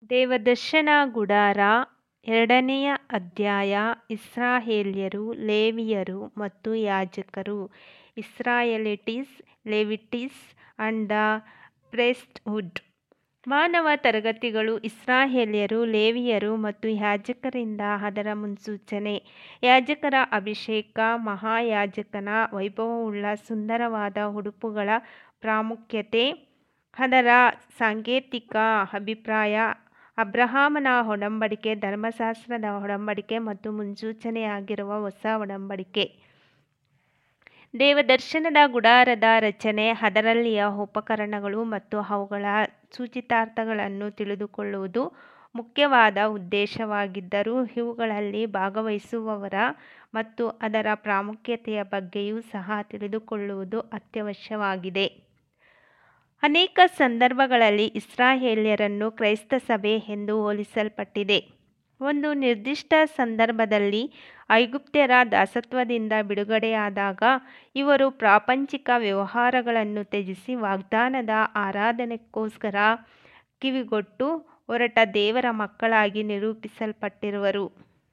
ದೇವದರ್ಶನ ಗುಡಾರ ಎರಡನೆಯ ಅಧ್ಯಾಯ ಇಸ್ರಾಯೇಲ್ಯರು ಲೇವಿಯರು ಮತ್ತು ಯಾಜಕರು ಇಸ್ರಾಯೇಲಿಟಿಸ್ ಲೆವಿಟಿಸ್ ಅಂಡ್ ದ ಪ್ರೀಸ್ಟ್ಹುಡ್ ಮಾನವ ತರಗತಿಗಳು ಇಸ್ರಾಯೇಲ್ಯರು ಲೇವಿಯರು ಮತ್ತು ಯಾಜಕರಿಂದ ಅದರ ಮುನ್ಸೂಚನೆ ಯಾಜಕರ ಅಭಿಷೇಕ ಮಹಾಯಾಜಕನ ವೈಭವವುಳ್ಳ ಸುಂದರವಾದ ಉಡುಪುಗಳ ಪ್ರಾಮುಖ್ಯತೆ ಅದರ ಸಾಂಕೇತಿಕ ಅಭಿಪ್ರಾಯ ಅಬ್ರಹಾಮನ ಒಡಂಬಡಿಕೆ ಧರ್ಮಶಾಸ್ತ್ರದ ಒಡಂಬಡಿಕೆ ಮತ್ತು ಮುನ್ಸೂಚನೆಯಾಗಿರುವ ಹೊಸ ಒಡಂಬಡಿಕೆ ದೇವದರ್ಶನದ ಗುಡಾರದ ರಚನೆ ಅದರಲ್ಲಿಯ ಉಪಕರಣಗಳು ಮತ್ತು ಅವುಗಳ ಸೂಚಿತಾರ್ಥಗಳನ್ನು ತಿಳಿದುಕೊಳ್ಳುವುದು ಮುಖ್ಯವಾದ ಉದ್ದೇಶವಾಗಿದ್ದರೂ ಇವುಗಳಲ್ಲಿ ಭಾಗವಹಿಸುವವರ ಮತ್ತು ಅದರ ಪ್ರಾಮುಖ್ಯತೆಯ ಬಗ್ಗೆಯೂ ಸಹ ತಿಳಿದುಕೊಳ್ಳುವುದು ಅತ್ಯವಶ್ಯವಾಗಿದೆ ಅನೇಕ ಸಂದರ್ಭಗಳಲ್ಲಿ ಇಸ್ರಾಯೇಲ್ಯರನ್ನು ಕ್ರೈಸ್ತ ಸಭೆ ಎಂದು ಹೋಲಿಸಲ್ಪಟ್ಟಿದೆ ಒಂದು ನಿರ್ದಿಷ್ಟ ಸಂದರ್ಭದಲ್ಲಿ ಐಗುಪ್ತ್ಯರ ದಾಸತ್ವದಿಂದ ಬಿಡುಗಡೆಯಾದಾಗ ಇವರು ಪ್ರಾಪಂಚಿಕ ವ್ಯವಹಾರಗಳನ್ನು ತ್ಯಜಿಸಿ ವಾಗ್ದಾನದ ಆರಾಧನೆಗೋಸ್ಕರ ಕಿವಿಗೊಟ್ಟು ಹೊರಟ ದೇವರ ಮಕ್ಕಳಾಗಿ ನಿರೂಪಿಸಲ್ಪಟ್ಟಿರುವರು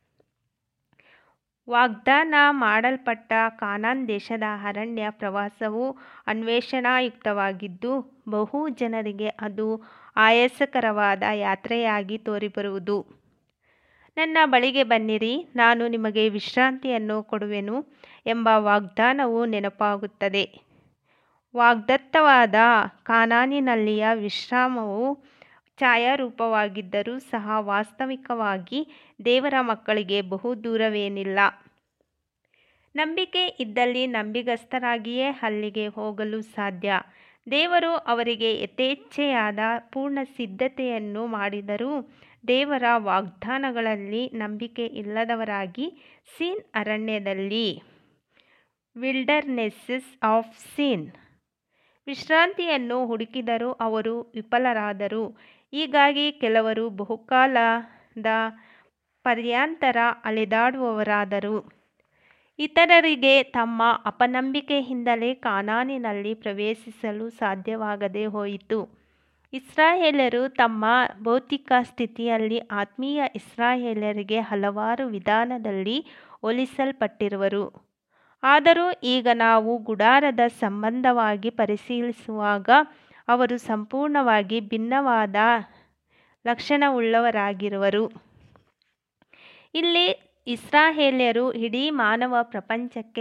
ವಾಗ್ದಾನ ಮಾಡಲ್ಪಟ್ಟ ಕಾನಾನ್ ದೇಶದ ಅರಣ್ಯ ಪ್ರವಾಸವು ಅನ್ವೇಷಣಾಯುಕ್ತವಾಗಿದ್ದು ಬಹು ಜನರಿಗೆ ಅದು ಆಯಾಸಕರವಾದ ಯಾತ್ರೆಯಾಗಿ ತೋರಿಬರುವುದು ನನ್ನ ಬಳಿಗೆ ಬನ್ನಿರಿ ನಾನು ನಿಮಗೆ ವಿಶ್ರಾಂತಿಯನ್ನು ಕೊಡುವೆನು ಎಂಬ ವಾಗ್ದಾನವು ನೆನಪಾಗುತ್ತದೆ ವಾಗ್ದತ್ತವಾದ ಕಾನಾನಿನಲ್ಲಿಯ ವಿಶ್ರಾಮವು ಛಾಯಾರೂಪವಾಗಿದ್ದರೂ ಸಹ ವಾಸ್ತವಿಕವಾಗಿ ದೇವರ ಮಕ್ಕಳಿಗೆ ಬಹು ದೂರವೇನಿಲ್ಲ ನಂಬಿಕೆ ಇದ್ದಲ್ಲಿ ನಂಬಿಗಸ್ತರಾಗಿಯೇ ಅಲ್ಲಿಗೆ ಹೋಗಲು ಸಾಧ್ಯ ದೇವರು ಅವರಿಗೆ ಯಥೇಚ್ಛೆಯಾದ ಪೂರ್ಣ ಸಿದ್ಧತೆಯನ್ನು ಮಾಡಿದರೂ ದೇವರ ವಾಗ್ದಾನಗಳಲ್ಲಿ ನಂಬಿಕೆ ಇಲ್ಲದವರಾಗಿ ಸೀನ್ ಅರಣ್ಯದಲ್ಲಿ ವಿಲ್ಡರ್ನೆಸ್ಸಸ್ ಆಫ್ ಸೀನ್ ವಿಶ್ರಾಂತಿಯನ್ನು ಹುಡುಕಿದರೂ ಅವರು ವಿಫಲರಾದರು ಹೀಗಾಗಿ ಕೆಲವರು ಬಹುಕಾಲದ ಪರ್ಯಾಂತರ ಅಲೆದಾಡುವವರಾದರು ಇತರರಿಗೆ ತಮ್ಮ ಅಪನಂಬಿಕೆಯಿಂದಲೇ ಕಾನಾನಿನಲ್ಲಿ ಪ್ರವೇಶಿಸಲು ಸಾಧ್ಯವಾಗದೆ ಹೋಯಿತು ಇಸ್ರಾಯೇಲ್ಯರು ತಮ್ಮ ಭೌತಿಕ ಸ್ಥಿತಿಯಲ್ಲಿ ಆತ್ಮೀಯ ಇಸ್ರಾಯೇಲ್ಯರಿಗೆ ಹಲವಾರು ವಿಧಾನದಲ್ಲಿ ಹೋಲಿಸಲ್ಪಟ್ಟಿರುವರು ಆದರೂ ಈಗ ನಾವು ಗುಡಾರದ ಸಂಬಂಧವಾಗಿ ಪರಿಶೀಲಿಸುವಾಗ ಅವರು ಸಂಪೂರ್ಣವಾಗಿ ಭಿನ್ನವಾದ ಲಕ್ಷಣವುಳ್ಳವರಾಗಿರುವರು ಇಲ್ಲಿ ಇಸ್ರಾಯೇಲ್ಯರು ಇಡೀ ಮಾನವ ಪ್ರಪಂಚಕ್ಕೆ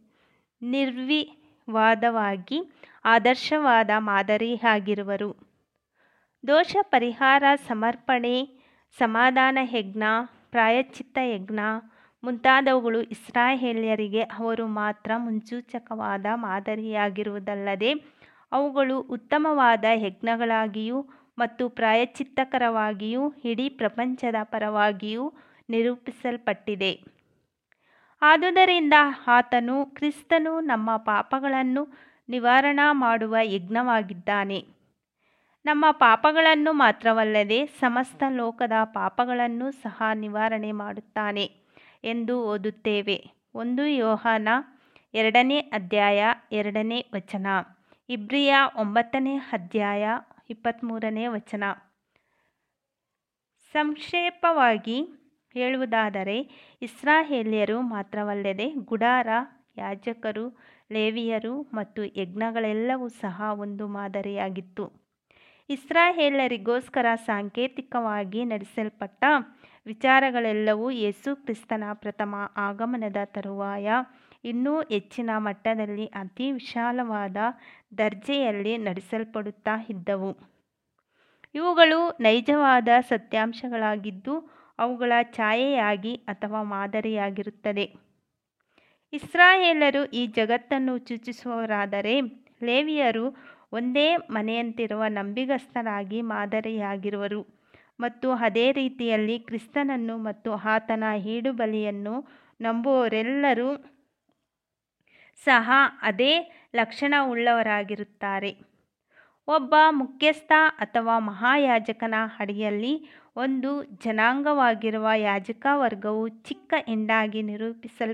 ನಿರ್ವಿವಾದವಾಗಿ ಆದರ್ಶವಾದ ಮಾದರಿಯಾಗಿರುವರು ದೋಷ ಪರಿಹಾರ ಸಮರ್ಪಣೆ ಸಮಾಧಾನ ಯಜ್ಞ ಪ್ರಾಯಶ್ಚಿತ್ತ ಯಜ್ಞ ಮುಂತಾದವುಗಳು ಇಸ್ರಾಯೇಲ್ಯರಿಗೆ ಅವರು ಮಾತ್ರ ಮುನ್ಸೂಚಕವಾದ ಮಾದರಿಯಾಗಿರುವುದಲ್ಲದೆ ಅವುಗಳು ಉತ್ತಮವಾದ ಯಜ್ಞಗಳಾಗಿಯೂ ಮತ್ತು ಪ್ರಾಯಶ್ಚಿತ್ತಕರವಾಗಿಯೂ ಇಡೀ ಪ್ರಪಂಚದ ಪರವಾಗಿಯೂ ನಿರೂಪಿಸಲ್ಪಟ್ಟಿದೆ ಆದುದರಿಂದ ಆತನು ಕ್ರಿಸ್ತನು ನಮ್ಮ ಪಾಪಗಳನ್ನು ನಿವಾರಣೆ ಮಾಡುವ ಯಜ್ಞವಾಗಿದ್ದಾನೆ ನಮ್ಮ ಪಾಪಗಳನ್ನು ಮಾತ್ರವಲ್ಲದೆ ಸಮಸ್ತ ಲೋಕದ ಪಾಪಗಳನ್ನು ಸಹ ನಿವಾರಣೆ ಮಾಡುತ್ತಾನೆ ಎಂದು ಓದುತ್ತೇವೆ ಒಂದು ಯೋಹಾನ ಎರಡನೇ ಅಧ್ಯಾಯ ಎರಡನೇ ವಚನ ಇಬ್ರಿಯ ಒಂಬತ್ತನೇ ಅಧ್ಯಾಯ ಇಪ್ಪತ್ತ್ಮೂರನೇ ವಚನ ಸಂಕ್ಷೇಪವಾಗಿ ಹೇಳುವುದಾದರೆ ಇಸ್ರಾಯೇಲ್ಯರು ಮಾತ್ರವಲ್ಲದೆ ಗುಡಾರ ಯಾಜಕರು ಲೇವಿಯರು ಮತ್ತು ಯಜ್ಞಗಳೆಲ್ಲವೂ ಸಹ ಒಂದು ಮಾದರಿಯಾಗಿತ್ತು ಇಸ್ರಾಯೇಲ್ಯರಿಗೋಸ್ಕರ ಸಾಂಕೇತಿಕವಾಗಿ ನಡೆಸಲ್ಪಟ್ಟ ವಿಚಾರಗಳೆಲ್ಲವೂ ಯೇಸು ಕ್ರಿಸ್ತನ ಪ್ರಥಮ ಆಗಮನದ ತರುವಾಯ ಇನ್ನೂ ಹೆಚ್ಚಿನ ಮಟ್ಟದಲ್ಲಿ ಅತಿ ವಿಶಾಲವಾದ ದರ್ಜೆಯಲ್ಲಿ ನಡೆಸಲ್ಪಡುತ್ತಾ ಇದ್ದವು ಇವುಗಳು ನೈಜವಾದ ಸತ್ಯಾಂಶಗಳಾಗಿದ್ದು ಅವುಗಳ ಛಾಯೆಯಾಗಿ ಅಥವಾ ಮಾದರಿಯಾಗಿರುತ್ತದೆ ಇಸ್ರಾಯೇಲರು ಈ ಜಗತ್ತನ್ನು ಸೂಚಿಸುವವರಾದರೆ ಲೇವಿಯರು ಒಂದೇ ಮನೆಯಂತಿರುವ ನಂಬಿಗಸ್ತರಾಗಿ ಮಾದರಿಯಾಗಿರುವರು ಮತ್ತು ಅದೇ ರೀತಿಯಲ್ಲಿ ಕ್ರಿಸ್ತನನ್ನು ಮತ್ತು ಆತನ ಈಡುಬಲಿಯನ್ನು ನಂಬುವವರೆಲ್ಲರೂ ಸಹ ಅದೇ ಲಕ್ಷಣವುಳ್ಳವರಾಗಿರುತ್ತಾರೆ ಒಬ್ಬ ಮುಖ್ಯಸ್ಥ ಅಥವಾ ಮಹಾಯಾಜಕನ ಅಡಿಯಲ್ಲಿ ಒಂದು ಜನಾಂಗವಾಗಿರುವ ಯಾಜಕ ವರ್ಗವು ಚಿಕ್ಕ ಹಿಂಡಾಗಿ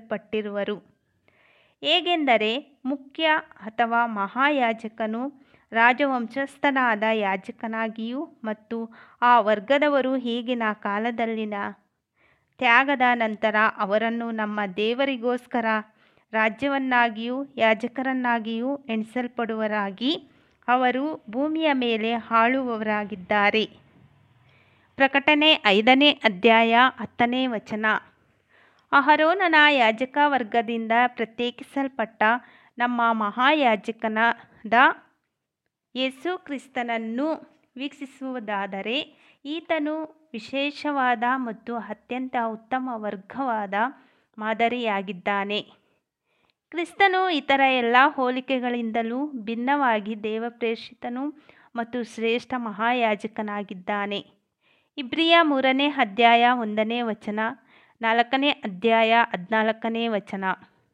ನಿರೂಪಿಸಲ್ಪಟ್ಟಿರುವರು ಹೇಗೆಂದರೆ ಮುಖ್ಯ ಅಥವಾ ಮಹಾಯಾಜಕನು ರಾಜವಂಶಸ್ಥನಾದ ಯಾಜಕನಾಗಿಯೂ ಮತ್ತು ಆ ವರ್ಗದವರು ಈಗಿನ ಕಾಲದಲ್ಲಿನ ತ್ಯಾಗದ ನಂತರ ಅವರನ್ನು ನಮ್ಮ ದೇವರಿಗೋಸ್ಕರ ರಾಜ್ಯವನ್ನಾಗಿಯೂ ಯಾಜಕರನ್ನಾಗಿಯೂ ಎಣಿಸಲ್ಪಡುವರಾಗಿ ಅವರು ಭೂಮಿಯ ಮೇಲೆ ಆಳುವವರಾಗಿದ್ದಾರೆ ಪ್ರಕಟಣೆ ಐದನೇ ಅಧ್ಯಾಯ ಹತ್ತನೇ ವಚನ ಅಹರೋನನ ಯಾಜಕ ವರ್ಗದಿಂದ ಪ್ರತ್ಯೇಕಿಸಲ್ಪಟ್ಟ ನಮ್ಮ ಮಹಾಯಾಜಕನಾದ ಯೇಸು ಕ್ರಿಸ್ತನನ್ನು ವೀಕ್ಷಿಸುವುದಾದರೆ ಈತನು ವಿಶೇಷವಾದ ಮತ್ತು ಅತ್ಯಂತ ಉತ್ತಮ ವರ್ಗವಾದ ಮಾದರಿಯಾಗಿದ್ದಾನೆ ಕ್ರಿಸ್ತನು ಇತರ ಎಲ್ಲ ಹೋಲಿಕೆಗಳಿಂದಲೂ ಭಿನ್ನವಾಗಿ ದೇವಪ್ರೇಷಿತನು ಮತ್ತು ಶ್ರೇಷ್ಠ ಮಹಾಯಾಜಕನಾಗಿದ್ದಾನೆ ಇಬ್ರಿಯ ಮೂರನೇ ಅಧ್ಯಾಯ ಒಂದನೇ ವಚನ ನಾಲ್ಕನೇ ಅಧ್ಯಾಯ ಹದಿನಾಲ್ಕನೇ ವಚನ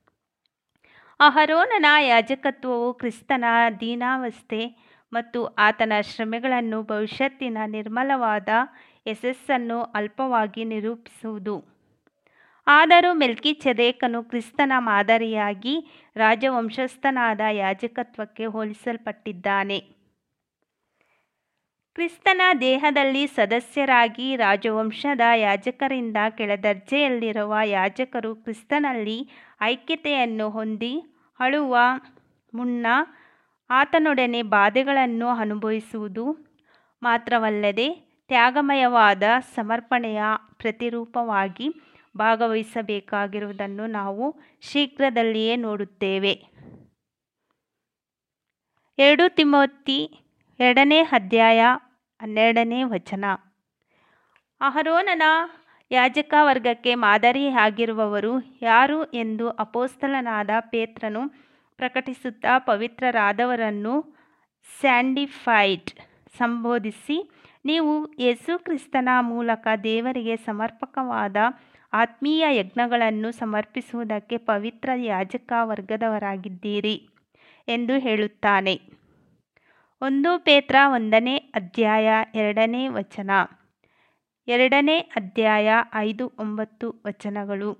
ಅಹರೋನನ ಯಾಜಕತ್ವವು ಕ್ರಿಸ್ತನ ದೀನಾವಸ್ಥೆ ಮತ್ತು ಆತನ ಶ್ರಮೆಗಳನ್ನು ಭವಿಷ್ಯತ್ತಿನ ನಿರ್ಮಲವಾದ ಯಶಸ್ಸನ್ನು ಅಲ್ಪವಾಗಿ ನಿರೂಪಿಸುವುದು ಆದರೂ ಮೆಲ್ಕಿ ಚೆದೇಕನು ಕ್ರಿಸ್ತನ ಮಾದರಿಯಾಗಿ ರಾಜವಂಶಸ್ಥನಾದ ಯಾಜಕತ್ವಕ್ಕೆ ಹೋಲಿಸಲ್ಪಟ್ಟಿದ್ದಾನೆ ಕ್ರಿಸ್ತನ ದೇಹದಲ್ಲಿ ಸದಸ್ಯರಾಗಿ ರಾಜವಂಶದ ಯಾಜಕರಿಂದ ಕೆಳದರ್ಜೆಯಲ್ಲಿರುವ ಯಾಜಕರು ಕ್ರಿಸ್ತನಲ್ಲಿ ಐಕ್ಯತೆಯನ್ನು ಹೊಂದಿ ಅಳುವ ಮುನ್ನ ಆತನೊಡನೆ ಬಾಧೆಗಳನ್ನು ಅನುಭವಿಸುವುದು ಮಾತ್ರವಲ್ಲದೆ ತ್ಯಾಗಮಯವಾದ ಸಮರ್ಪಣೆಯ ಪ್ರತಿರೂಪವಾಗಿ ಭಾಗವಹಿಸಬೇಕಾಗಿರುವುದನ್ನು ನಾವು ಶೀಘ್ರದಲ್ಲಿಯೇ ನೋಡುತ್ತೇವೆ ಎರಡು ತಿಮೋತಿ ಎರಡನೇ ಅಧ್ಯಾಯ ಹನ್ನೆರಡನೇ ವಚನ ಅಹರೋನನ ಯಾಜಕ ವರ್ಗಕ್ಕೆ ಮಾದರಿಯಾಗಿರುವವರು ಯಾರು ಎಂದು ಅಪೋಸ್ತಲನಾದ ಪೇತ್ರನು ಪ್ರಕಟಿಸುತ್ತಾ ಪವಿತ್ರರಾದವರನ್ನು ಸ್ಯಾಂಡಿಫೈಡ್ ಸಂಬೋಧಿಸಿ ನೀವು ಯೇಸು ಕ್ರಿಸ್ತನ ಮೂಲಕ ದೇವರಿಗೆ ಸಮರ್ಪಕವಾದ ಆತ್ಮೀಯ ಯಜ್ಞಗಳನ್ನು ಸಮರ್ಪಿಸುವುದಕ್ಕೆ ಪವಿತ್ರ ಯಾಜಕ ವರ್ಗದವರಾಗಿದ್ದೀರಿ ಎಂದು ಹೇಳುತ್ತಾನೆ ಒಂದು ಪೇತ್ರ ಒಂದನೇ ಅಧ್ಯಾಯ ಎರಡನೇ ವಚನ ಎರಡನೇ ಅಧ್ಯಾಯ ಐದು ಒಂಬತ್ತು ವಚನಗಳು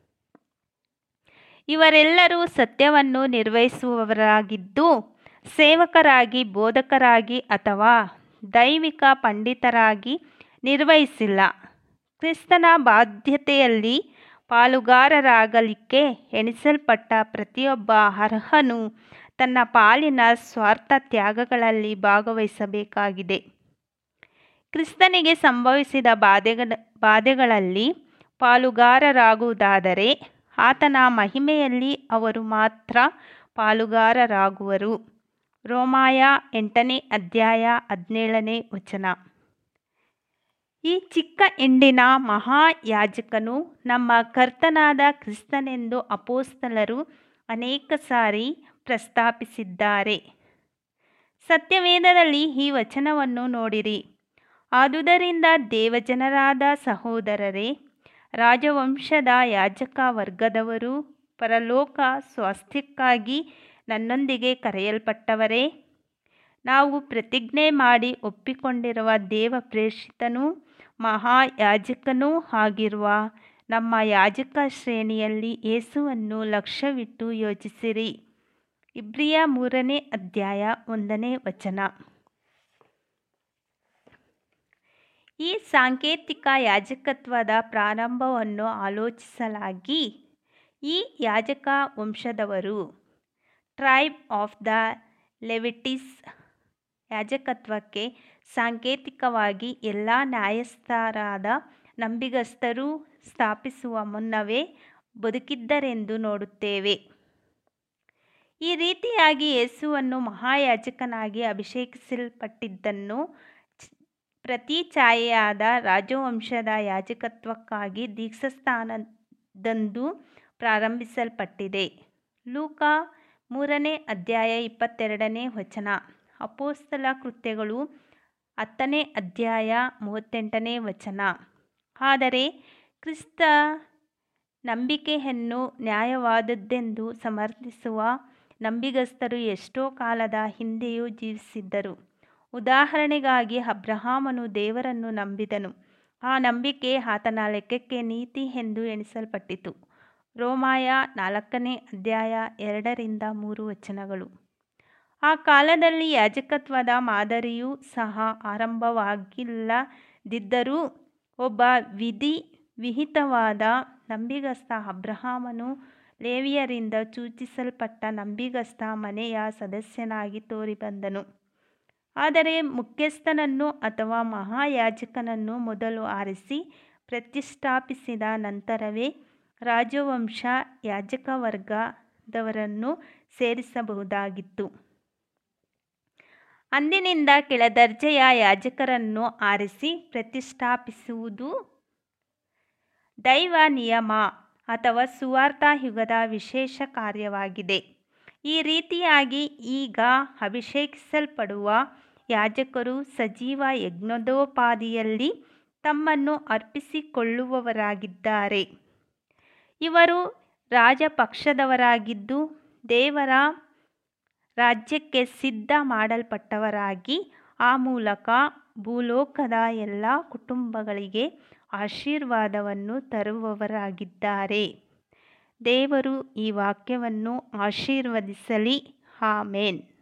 ಇವರೆಲ್ಲರೂ ಸತ್ಯವನ್ನು ನಿರ್ವಹಿಸುವವರಾಗಿದ್ದು ಸೇವಕರಾಗಿ ಬೋಧಕರಾಗಿ ಅಥವಾ ದೈವಿಕ ಪಂಡಿತರಾಗಿ ನಿರ್ವಹಿಸಿಲ್ಲ ಕ್ರಿಸ್ತನ ಬಾಧ್ಯತೆಯಲ್ಲಿ ಪಾಲುಗಾರರಾಗಲಿಕ್ಕೆ ಎಣಿಸಲ್ಪಟ್ಟ ಪ್ರತಿಯೊಬ್ಬ ಅರ್ಹನು ತನ್ನ ಪಾಲಿನ ಸ್ವಾರ್ಥ ತ್ಯಾಗಗಳಲ್ಲಿ ಭಾಗವಹಿಸಬೇಕಾಗಿದೆ ಕ್ರಿಸ್ತನಿಗೆ ಸಂಭವಿಸಿದ ಬಾಧೆಗಳ ಬಾಧೆಗಳಲ್ಲಿ ಪಾಲುಗಾರರಾಗುವುದಾದರೆ ಆತನ ಮಹಿಮೆಯಲ್ಲಿ ಅವರು ಮಾತ್ರ ಪಾಲುಗಾರರಾಗುವರು ರೋಮಾಯ ಎಂಟನೇ ಅಧ್ಯಾಯ ಹದಿನೇಳನೇ ವಚನ ಈ ಚಿಕ್ಕ ಹಿಂಡಿನ ಮಹಾಯಾಜಕನು ನಮ್ಮ ಕರ್ತನಾದ ಕ್ರಿಸ್ತನೆಂದು ಅಪೋಸ್ತಲರು ಅನೇಕ ಸಾರಿ ಪ್ರಸ್ತಾಪಿಸಿದ್ದಾರೆ ಸತ್ಯವೇದದಲ್ಲಿ ಈ ವಚನವನ್ನು ನೋಡಿರಿ ಆದುದರಿಂದ ದೇವಜನರಾದ ಸಹೋದರರೇ ರಾಜವಂಶದ ಯಾಜಕ ವರ್ಗದವರು ಪರಲೋಕ ಸ್ವಾಸ್ಥ್ಯಕ್ಕಾಗಿ ನನ್ನೊಂದಿಗೆ ಕರೆಯಲ್ಪಟ್ಟವರೇ ನಾವು ಪ್ರತಿಜ್ಞೆ ಮಾಡಿ ಒಪ್ಪಿಕೊಂಡಿರುವ ದೇವ ಪ್ರೇಷಿತನೂ ಮಹಾಯಾಜಕನೂ ಆಗಿರುವ ನಮ್ಮ ಯಾಜಕ ಶ್ರೇಣಿಯಲ್ಲಿ ಯೇಸುವನ್ನು ಲಕ್ಷ್ಯವಿಟ್ಟು ಯೋಚಿಸಿರಿ ಇಬ್ರಿಯ ಮೂರನೇ ಅಧ್ಯಾಯ ಒಂದನೇ ವಚನ ಈ ಸಾಂಕೇತಿಕ ಯಾಜಕತ್ವದ ಪ್ರಾರಂಭವನ್ನು ಆಲೋಚಿಸಲಾಗಿ ಈ ಯಾಜಕ ವಂಶದವರು ಟ್ರೈಬ್ ಆಫ್ ದ ಲೆವಿಟಿಸ್ ಯಾಜಕತ್ವಕ್ಕೆ ಸಾಂಕೇತಿಕವಾಗಿ ಎಲ್ಲ ನ್ಯಾಯಸ್ಥರಾದ ನಂಬಿಗಸ್ತರು ಸ್ಥಾಪಿಸುವ ಮುನ್ನವೇ ಬದುಕಿದ್ದರೆಂದು ನೋಡುತ್ತೇವೆ ಈ ರೀತಿಯಾಗಿ ಯೇಸುವನ್ನು ಮಹಾಯಾಜಕನಾಗಿ ಅಭಿಷೇಕಿಸಲ್ಪಟ್ಟಿದ್ದನ್ನು ಪ್ರತಿ ಛಾಯೆಯಾದ ರಾಜವಂಶದ ಯಾಜಕತ್ವಕ್ಕಾಗಿ ದೀಕ್ಷಾಸ್ನಾನದಂದು ಪ್ರಾರಂಭಿಸಲ್ಪಟ್ಟಿದೆ ಲೂಕ ಮೂರನೇ ಅಧ್ಯಾಯ ಇಪ್ಪತ್ತೆರಡನೇ ವಚನ ಅಪೋಸ್ತಲ ಕೃತ್ಯಗಳು ಹತ್ತನೇ ಅಧ್ಯಾಯ ಮೂವತ್ತೆಂಟನೇ ವಚನ ಆದರೆ ಕ್ರಿಸ್ತ ನಂಬಿಕೆಯನ್ನು ನ್ಯಾಯವಾದದ್ದೆಂದು ಸಮರ್ಥಿಸುವ ನಂಬಿಗಸ್ತರು ಎಷ್ಟೋ ಕಾಲದ ಹಿಂದೆಯೂ ಜೀವಿಸಿದ್ದರು ಉದಾಹರಣೆಗಾಗಿ ಅಬ್ರಹಾಮನು ದೇವರನ್ನು ನಂಬಿದನು ಆ ನಂಬಿಕೆ ಆತನ ಲೆಕ್ಕಕ್ಕೆ ನೀತಿ ಎಂದು ಎಣಿಸಲ್ಪಟ್ಟಿತು ರೋಮಾಯ ನಾಲ್ಕನೇ ಅಧ್ಯಾಯ ಎರಡರಿಂದ ಮೂರು ವಚನಗಳು ಆ ಕಾಲದಲ್ಲಿ ಯಾಜಕತ್ವದ ಮಾದರಿಯೂ ಸಹ ಆರಂಭವಾಗಿಲ್ಲದಿದ್ದರೂ ಒಬ್ಬ ವಿಧಿ ವಿಹಿತವಾದ ನಂಬಿಗಸ್ತ ಅಬ್ರಹಾಮನು ಲೇವಿಯರಿಂದ ಸೂಚಿಸಲ್ಪಟ್ಟ ನಂಬಿಗಸ್ತ ಮನೆಯ ಸದಸ್ಯನಾಗಿ ತೋರಿಬಂದನು ಆದರೆ ಮುಖ್ಯಸ್ಥನನ್ನು ಅಥವಾ ಮಹಾಯಾಜಕನನ್ನು ಮೊದಲು ಆರಿಸಿ ಪ್ರತಿಷ್ಠಾಪಿಸಿದ ನಂತರವೇ ರಾಜವಂಶ ಯಾಜಕವರ್ಗದವರನ್ನು ಸೇರಿಸಬಹುದಾಗಿತ್ತು ಅಂದಿನಿಂದ ಕೆಳದರ್ಜೆಯ ಯಾಜಕರನ್ನು ಆರಿಸಿ ಪ್ರತಿಷ್ಠಾಪಿಸುವುದು ದೈವ ನಿಯಮ ಅಥವಾ ಸುವಾರ್ತ ಯುಗದ ವಿಶೇಷ ಕಾರ್ಯವಾಗಿದೆ ಈ ರೀತಿಯಾಗಿ ಈಗ ಅಭಿಷೇಕಿಸಲ್ಪಡುವ ಯಾಜಕರು ಸಜೀವ ಯಜ್ಞೋಪೋಪಾದಿಯಲ್ಲಿ ತಮ್ಮನ್ನು ಅರ್ಪಿಸಿಕೊಳ್ಳುವವರಾಗಿದ್ದಾರೆ ಇವರು ರಾಜಪಕ್ಷದವರಾಗಿದ್ದು ದೇವರ ರಾಜ್ಯಕ್ಕೆ ಸಿದ್ಧ ಮಾಡಲ್ಪಟ್ಟವರಾಗಿ ಆ ಮೂಲಕ ಭೂಲೋಕದ ಎಲ್ಲ ಕುಟುಂಬಗಳಿಗೆ ಆಶೀರ್ವಾದವನ್ನು ತರುವವರಾಗಿದ್ದಾರೆ ದೇವರು ಈ ವಾಕ್ಯವನ್ನು ಆಶೀರ್ವದಿಸಲಿ ಆಮೇನ್